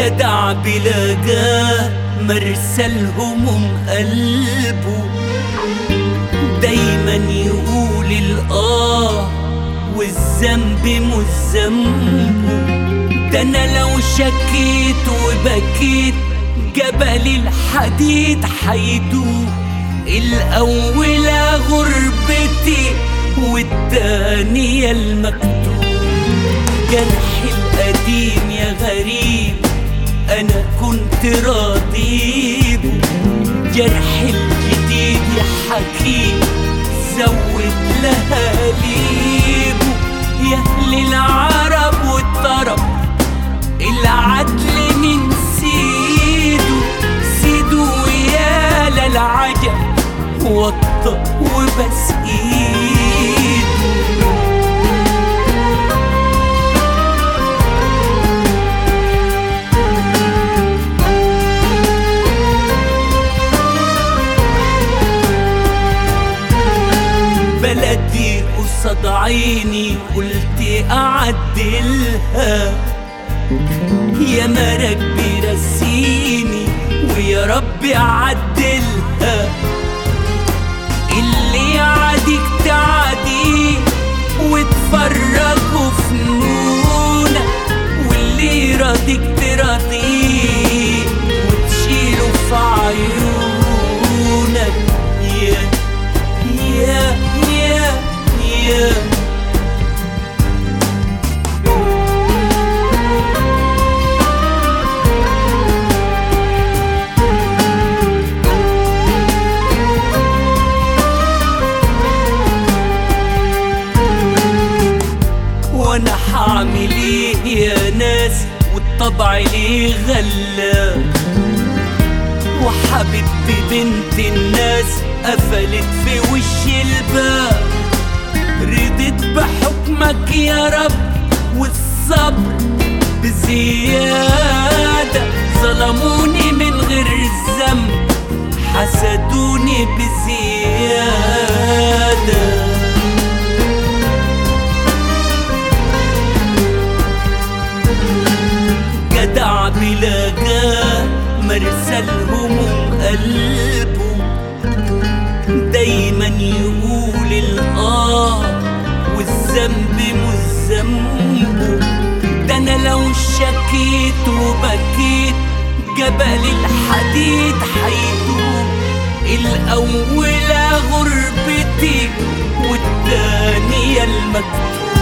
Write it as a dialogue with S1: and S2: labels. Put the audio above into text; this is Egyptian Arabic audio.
S1: جدع بلاقاه مرسى الهموم قلبه دايما يقول الآه والذنب مش ذنبه ده انا لو شكيت وبكيت جبل الحديد حيدوب الأولى غربتي والتانية المكتوب جرحي القديم يا غريب أنا كنت راضيبه جرحي الجديد يا حكيم زود لهاليبه يا أهل العرب والطرب العدل من سيده سيده يا للعجب وطى وبس ايده بلدي قصاد عيني قلت اعدلها يا مرك بيرسيني ويا رب عدلها اللي يعاديك تعاديه وتفرجوا فنونك واللي يراضيك تراضيه وتشيله في عيونك يا يا يا يا وانا حعمل ايه يا ناس والطبع ليه غلا وحبيبتي بنت الناس قفلت في وش الباب رضيت بحكمك يا رب والصبر بزيادة ظلموني من غير الذنب حسدوني بزيادة جدع بلاقاه مرسى الهموم قلبه دايما يقول الآه والذنب مش ذنبه ده أنا لو شكيت وبكيت جبل الحديد حيدوب الأولى غربتي والتانية المكتوب